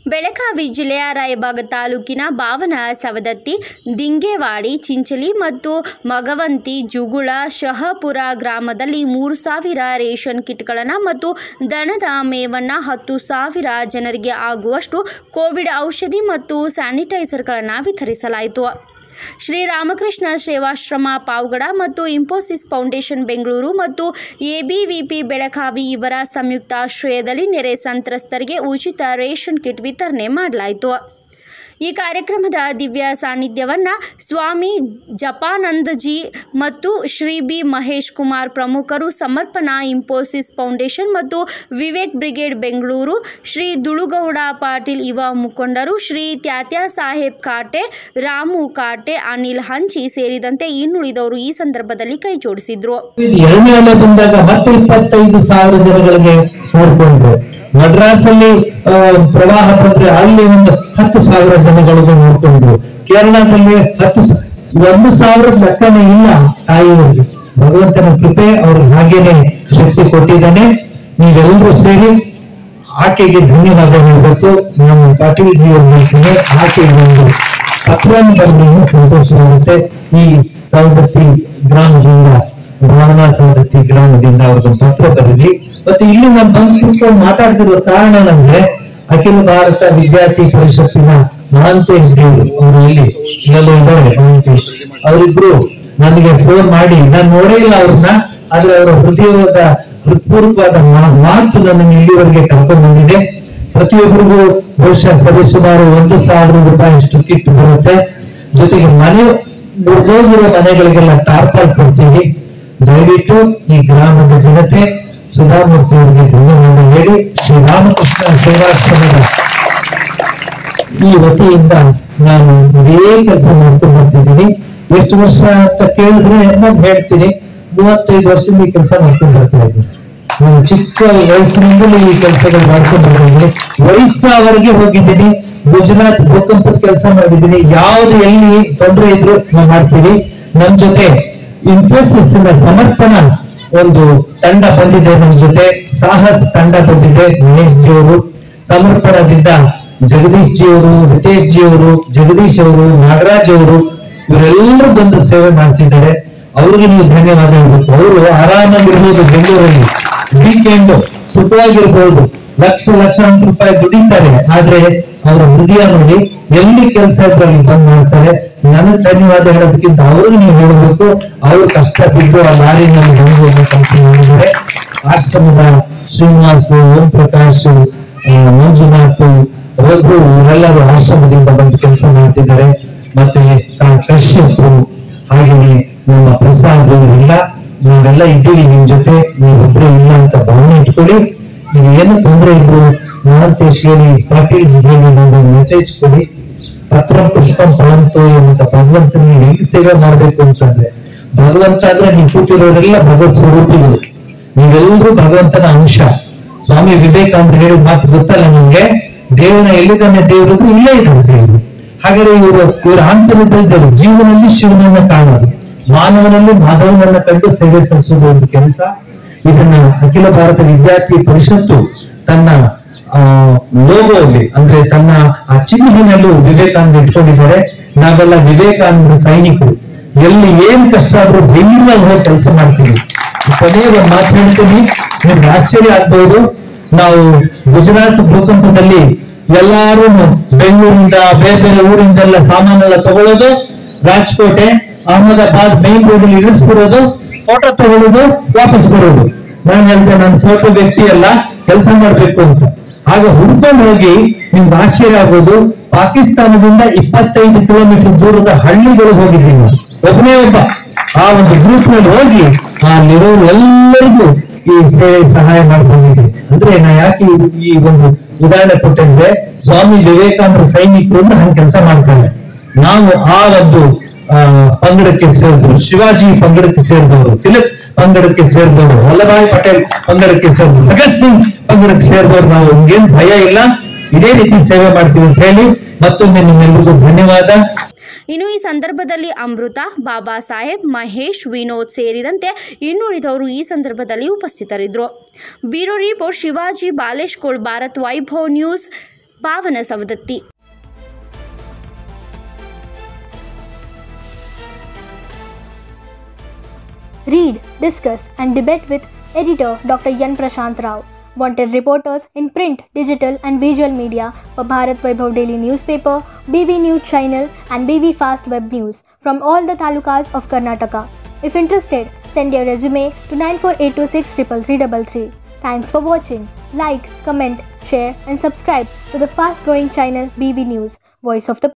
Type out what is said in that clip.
ಬೆಳಗಾವಿ ಜಿಲ್ಲೆಯ ರಾಯಬಾಗ ತಾಲೂಕಿನ ಭಾವನ ಸವದತ್ತಿ ದಿಂಗೇವಾಡಿ ಚಿಂಚಲಿ ಮತ್ತು ಮಗವಂತಿ ಜುಗುಳ ಶಹಪುರ ಗ್ರಾಮದಲ್ಲಿ ಮೂರು ಸಾವಿರ ರೇಷನ್ ಕಿಟ್ಗಳನ್ನು ಮತ್ತು ದನದ ಮೇವನ್ನು ಹತ್ತು ಸಾವಿರ ಜನರಿಗೆ ಆಗುವಷ್ಟು ಕೋವಿಡ್ ಔಷಧಿ ಮತ್ತು ಸ್ಯಾನಿಟೈಸರ್ಗಳನ್ನು ವಿತರಿಸಲಾಯಿತು ಶ್ರೀರಾಮಕೃಷ್ಣ ಸೇವಾಶ್ರಮ ಪಾವಗಡ ಮತ್ತು ಇಂಫೋಸಿಸ್ ಫೌಂಡೇಶನ್ ಬೆಂಗಳೂರು ಮತ್ತು ಎಬಿವಿಪಿ ಬೆಳಗಾವಿ ಇವರ ಸಂಯುಕ್ತಾಶ್ರಯದಲ್ಲಿ ನೆರೆ ಸಂತ್ರಸ್ತರಿಗೆ ಉಚಿತ ರೇಷನ್ ಕಿಟ್ ವಿತರಣೆ ಮಾಡಲಾಯಿತು ಈ ಕಾರ್ಯಕ್ರಮದ ದಿವ್ಯ ಸಾನ್ನಿಧ್ಯವನ್ನು ಸ್ವಾಮಿ ಜಪಾನಂದಜಿ ಮತ್ತು ಶ್ರೀ ಬಿ ಮಹೇಶ್ ಕುಮಾರ್ ಪ್ರಮುಖರು ಸಮರ್ಪಣಾ ಇಂಫೋಸಿಸ್ ಫೌಂಡೇಶನ್ ಮತ್ತು ವಿವೇಕ್ ಬ್ರಿಗೇಡ್ ಬೆಂಗಳೂರು ಶ್ರೀ ದುಳುಗೌಡ ಪಾಟೀಲ್ ಯುವ ಮುಖಂಡರು ಶ್ರೀ ತ್ಯಾತ್ಯಾ ಸಾಹೇಬ್ ಕಾಟೆ ರಾಮು ಕಾಟೆ ಅನಿಲ್ ಹಂಚಿ ಸೇರಿದಂತೆ ಇನ್ನುಳಿದವರು ಈ ಸಂದರ್ಭದಲ್ಲಿ ಕೈ ಜೋಡಿಸಿದ್ರು ಇದು ಎರಡನೇ ಅಲೆ ಬಂದಾಗ ಮತ್ತೆ ಇಪ್ಪತ್ತೈದು ಸಾವಿರ ಜನಗಳಿಗೆ ನೋಡ್ಕೊಂಡ್ರು ಮದ್ರಾಸಲ್ಲಿ ಆ, ಪ್ರವಾಹ ಬಂದ್ರೆ ಅಲ್ಲಿ ಒಂದು ಹತ್ತು ಸಾವಿರ ಜನಗಳಿಗೆ ನೋಡ್ಕೊಂಡ್ರು ಕೇರಳದಲ್ಲಿ ಹತ್ತು ಸ- ಒಂದು ಸಾವಿರದ ಲೆಕ್ಕನೇ ಇಲ್ಲ ತಾಯಿಯವರಿಗೆ ಭಗವಂತನ ಕೃಪೆ ಅವ್ರಿಗೆ ಹಾಗೇನೆ ಶಕ್ತಿ ಕೊಟ್ಟಿದ್ದಾನೆ ನೀವೆಲ್ಲರೂ ಸೇರಿ ಆಕೆಗೆ ಧನ್ಯವಾದ ಹೇಳ್ಬೇಕು ನಾನು ಪಾಟೀಲ್ ಜಿ ಅವ್ರು ಹೇಳ್ತೀನಿ ಆಕೆಗೆ ಒಂದು ಪತ್ರವನ್ನು ಬರಲಿ ಸಂತೋಷವಾಗುತ್ತೆ ಈ ಸವದತ್ತಿ ಗ್ರಾಮದಿಂದ ಭಾವನಾ ಸವದತ್ತಿ ಗ್ರಾಮದಿಂದ ಅವ್ರಿಗೊಂದು ಪತ್ರ ಬರಲಿ ಮತ್ತೆ ಇಲ್ಲಿ ನಾನು ಬಂದು ಕೂತ್ಕೊಂಡು ಮಾತಾಡ್ತಿರೋ ಕಾರಣ ಅಂದ್ರೆ ಅಖಿಲ ಭಾರತ ವಿದ್ಯಾರ್ಥಿ ಪರಿಷತ್ತಿನ ಮಹಾಂತೇಶ್ ದೇವರು ಅವರು ಇಲ್ಲಿ ಇಲ್ಲೆಲ್ಲ ಇದ್ದಾರೆ ಮಹಾಂತೇಶ್ ಅವರಿಬ್ರು ನನಗೆ ಫೋನ್ ಮಾಡಿ ನಾನು ನೋಡೇ ಇಲ್ಲ ಅವ್ರನ್ನ ಆದ್ರೆ ಅವರ ಹೃದಯವಾದ ಹೃತ್ಪೂರ್ವಕವಾದ ಮಾ- ಮಾತು ನನ್ನನ್ನು ಇಲ್ಲಿವರೆಗೆ ಕರ್ಕೊಂಡು ಬಂದಿದೆ ಪ್ರತಿಯೊಬ್ಬರಿಗೂ ಬಹುಶಃ ಸರಿಸುಮಾರು ಒಂದು ಸಾವಿರ ರೂಪಾಯಿ ಅಷ್ಟು ಕಿಟ್ ಬರುತ್ತೆ ಜೊತೆಗೆ ಮನೆ ಮುರಿದೋಗಿರೋ ಮನೆಗಳಿಗೆಲ್ಲ ಟಾರ್ಪಲ್ ಕೊಡ್ತೀವಿ ದಯವಿಟ್ಟು ಈ ಗ್ರಾಮದ ಜನತೆ ಸುಧಾಮೂರ್ತಿ ಅವರಿಗೆ ಧನ್ಯವಾದ ಹೇಳಿ ಶ್ರೀರಾಮಕೃಷ್ಣ ಸೇವಾಶ್ರಮದ ಈ ವತಿಯಿಂದ ನಾನು ಇದೇ ಕೆಲಸ ಮಾಡ್ಕೊಂಡು ಬರ್ತಿದ್ದೀನಿ ಎಷ್ಟು ವರ್ಷ ಅಂತ ಕೇಳಿದ್ರೆ ನಾನು ಹೇಳ್ತೀನಿ ಮೂವತ್ತೈದು ವರ್ಷದಿಂದ ಈ ಕೆಲಸ ಮಾಡ್ಕೊಂಡು ಬರ್ತಾ ಇದ್ದೀನಿ ನಾನು ಚಿಕ್ಕ ವಯಸ್ಸಿನಿಂದಲೂ ಈ ಕೆಲಸಗಳು ಮಾಡ್ಕೊಂಡು ಬಂದಿದ್ದೀನಿ ವಯಸ್ಸಾವರೆಗೆ ಹೋಗಿದ್ದೀನಿ ಗುಜರಾತ್ ಭೂಕಂಪದ ಕೆಲಸ ಮಾಡಿದ್ದೀನಿ ಯಾವ್ದು ಎಲ್ಲಿ ತೊಂದರೆ ಇದ್ರು ನಾವು ಮಾಡ್ತೀವಿ ನಮ್ ಜೊತೆ ಇನ್ಫೋಸಿಸ್ ನ ಸಮರ್ಪಣಾ ಒಂದು ತಂಡ ಬಂದಿದೆ ನಮ್ ಜೊತೆ ಸಾಹಸ್ ತಂಡ ಬಂದಿದೆ ಮಹೇಶ್ ಜಿ ಅವರು ಸಮರ್ಪಣದಿಂದ ಜಗದೀಶ್ ಜಿ ಅವರು ಹಿತೇಶ್ ಜಿ ಅವರು ಜಗದೀಶ್ ಅವರು ನಾಗರಾಜ್ ಅವರು ಇವರೆಲ್ಲರೂ ಬಂದು ಸೇವೆ ಮಾಡ್ತಿದ್ದಾರೆ ಅವ್ರಿಗೆ ನೀವು ಧನ್ಯವಾದ ಹೇಳ್ಬೇಕು ಅವರು ಆರಾಮಾಗಿರ್ಬೋದು ಬೆಂಗಳೂರಲ್ಲಿ ವೀಕೆಂಡ್ ಸುಖವಾಗಿರ್ಬೋದು ಲಕ್ಷ ಲಕ್ಷಾಂತರ ರೂಪಾಯಿ ದುಡಿತಾರೆ ಆದ್ರೆ ಅವರ ಹೃದಯ ನೋಡಿ ಎಲ್ಲಿ ಕೆಲಸ ಇದ್ರಲ್ಲಿ ಬಂದ್ ಮಾಡ್ತಾರೆ ನನಗೆ ಧನ್ಯವಾದ ಹೇಳೋದಕ್ಕಿಂತ ಅವ್ರಿಗೆ ನೀವು ಹೇಳಬೇಕು ಅವ್ರು ಕಷ್ಟ ಬಿದ್ದು ಆ ಲಾರಿನಲ್ಲಿ ಬಂದು ಕೆಲಸ ಮಾಡಿದ್ದಾರೆ ಆಶ್ರಮದ ಶ್ರೀನಿವಾಸ್ ಓಂ ಪ್ರಕಾಶ್ ಆ, ಮಂಜುನಾಥ್ ರಘು ಇವರೆಲ್ಲರೂ ಆಶ್ರಮದಿಂದ ಬಂದು ಕೆಲಸ ಮಾಡ್ತಿದ್ದಾರೆ ಮತ್ತೆ ಆ, ಕಶ್ಯಪ್ ಹಾಗೆಯೇ ನಮ್ಮ ಪ್ರಸಾದ್ ಇವರೆಲ್ಲ ನಾವೆಲ್ಲ ಇದ್ದೀವಿ ನಿಮ್ ಜೊತೆ ನೀವಿಬ್ರು ಇಲ್ಲ ಅಂತ ಭಾವನೆ ಇಟ್ಕೊಳ್ಳಿ ನೀವು ಏನು ತೊಂದರೆ ಇದ್ರು ಮಹಾಂತೇಶ್ ಹೇಳಿ ಪಾಟೀಲ್ ಜಿ ಹೇಳಿ ಒಂದು ಮೆಸೇಜ್ ಕೊಡಿ ಪತ್ರ ಪುಷ್ಪಂ ಫಲಂತು ಅಂತ ಭಗವಂತನ ನೀವು ಹೆಂಗ್ ಸೇವೆ ಮಾಡ್ಬೇಕು ಅಂತಂದ್ರೆ ಭಗವಂತ ಅಂದ್ರೆ ನೀವು ಕೂತಿರೋರೆಲ್ಲ ಭಗವತ್ ಸ್ವರೂಪಿಗಳು ನೀವೆಲ್ಲರೂ ಭಗವಂತನ ಅಂಶ ಸ್ವಾಮಿ ವಿವೇಕಾನಂದ ಹೇಳಿದ ಮಾತು ಗೊತ್ತಲ್ಲ ನಿಮ್ಗೆ ದೇವನ ಎಲ್ಲಿದ್ದಾನೆ ದೇವರು ಇಲ್ಲೇ ಇದ್ದಾರೆ ದೇವರು ಹಾಗಾದ್ರೆ ಇವರು ಇವರು ಆಂತರ್ಯದಲ್ಲಿದ್ದರು ಜೀವನದಲ್ಲಿ ಶಿವನನ್ನ ಕಾಣೋದು ಮಾನವನಲ್ಲಿ ಮಾಧವನನ್ನ ಕಂಡು ಸೇವೆ ಸಲ್ಲಿಸೋದು ಒಂದು ಕೆಲಸ ಇದನ್ನ ಅಖಿಲ ಭಾರತ ವಿದ್ಯಾರ್ಥಿ ಪರಿಷತ್ತು ತನ್ನ ಆ ಲೋಗೋಲ್ಲಿ ಅಂದ್ರೆ ತನ್ನ ಆ ಚಿಹ್ನೆನಲ್ಲೂ ವಿವೇಕಾನಂದ ಇಟ್ಕೊಂಡಿದ್ದಾರೆ ನಾವೆಲ್ಲ ವಿವೇಕಾನಂದ ಸೈನಿಕರು ಎಲ್ಲಿ ಏನ್ ಕಷ್ಟ ಆದ್ರೂ ಧೈರ್ಯವಾಗಿ ಹೋಗಿ ಕೆಲಸ ಮಾಡ್ತೀವಿ ಕೊನೆಯ ಒಂದು ಮಾತು ಹೇಳ್ತೀನಿ ನಿಮ್ಗೆ ಆಶ್ಚರ್ಯ ಆಗ್ಬಹುದು ನಾವು ಗುಜರಾತ್ ಭೂಕಂಪದಲ್ಲಿ ಎಲ್ಲಾರು ಬೆಂಗಳೂರಿಂದ ಬೇರೆ ಬೇರೆ ಊರಿಂದೆಲ್ಲ ಸಾಮಾನೆಲ್ಲ ತಗೊಳ್ಳೋದು ರಾಜ್ಕೋಟೆ ಅಹಮದಾಬಾದ್ ಮೇನ್ ರೋಡ್ ಅಲ್ಲಿ ಇಳಿಸ್ಬಿಡೋದು ಫೋಟೋ ತಗೊಳ್ಳೋದು ವಾಪಸ್ ಬರೋದು ನಾನು ಹೇಳ್ದೆ ನಾನು ಫೋಟೋ ವ್ಯಕ್ತಿ ಅಲ್ಲ ಕೆಲಸ ಮಾಡ್ಬೇಕು ಅಂತ ಆಗ ಹುಡ್ಕೊಂಡು ಹೋಗಿ ನಿಮ್ಗೆ ಆಶ್ಚರ್ಯ ಆಗೋದು ಪಾಕಿಸ್ತಾನದಿಂದ ಇಪ್ಪತ್ತೈದು ಕಿಲೋಮೀಟರ್ ದೂರದ ಹಳ್ಳಿಗಳು ಹೋಗಿದ್ದೀನಿ ನಾನು. ಒಬ್ಬನೇ ಒಬ್ಬ ಆ ಒಂದು ಗ್ರೂಪ್ ನಲ್ಲಿ ಹೋಗಿ ಅಲ್ಲಿರೋರು ಎಲ್ಲರಿಗೂ ಈ ಸೇವೆ ಸಹಾಯ ಮಾಡ್ಕೊಂಡಿದೆ ಅಂದ್ರೆ ನಾ ಯಾಕೆ ಈ- ಈ ಒಂದು ಉದಾಹರಣೆ ಕೊಟ್ಟಿದ್ದೆ ಸ್ವಾಮಿ ವಿವೇಕಾನಂದ ಸೈನಿಕರು ಅಂದ್ರೆ ಹಂಗೆ ಕೆಲಸ ಮಾಡ್ತಾರೆ ನಾವು ಆ ಒಂದು ಆ, ಪಂಗಡಕ್ಕೆ ಸೇರಿದವರು ಶಿವಾಜಿ ಪಂಗಡಕ್ಕೆ ಸೇರಿದವರು ತಿಲಕ್ ಪಂಗಡಕ್ಕೆ ಸೇರಿದವರು ವಲ್ಲಭಾಯ್ ಪಟೇಲ್ ಪಂಗಡಕ್ಕೆ ಸೇರಿದವರು ಭಗತ್ ಸಿಂಗ್ ಪಂಗಡಕ್ಕೆ ಸೇರಿದವರು ನಾವು ನಮ್ಗೇನ್ ಭಯ ಇಲ್ಲ ಇದೇ ರೀತಿ ಸೇವೆ ಮಾಡ್ತೀವಿ ಅಂತ ಹೇಳಿ ಮತ್ತೊಮ್ಮೆ ನಿಮ್ಮೆಲ್ಲರಿಗೂ ಧನ್ಯವಾದ ಇನ್ನು ಈ ಸಂದರ್ಭದಲ್ಲಿ ಅಮೃತ ಬಾಬಾ ಸಾಹೇಬ್ ಮಹೇಶ್ ವಿನೋದ್ ಸೇರಿದಂತೆ ಇನ್ನುಳಿದವರು ಈ ಸಂದರ್ಭದಲ್ಲಿ ಉಪಸ್ಥಿತರಿದ್ದರು bureau report Shivaji Baleshkol Bharat Vaibhav news Bhavana Savadatti Read, discuss, and debate with editor Dr. Yan Prashant Rao. Wanted reporters in print, digital, and visual media for Bharat Vaibhav Daily Newspaper, BV News Channel, and BV Fast Web News from all the talukas of Karnataka. If interested, send your resume to 94826 Thanks for watching. Like, comment, share, and subscribe to the fast growing channel BV News, Voice of the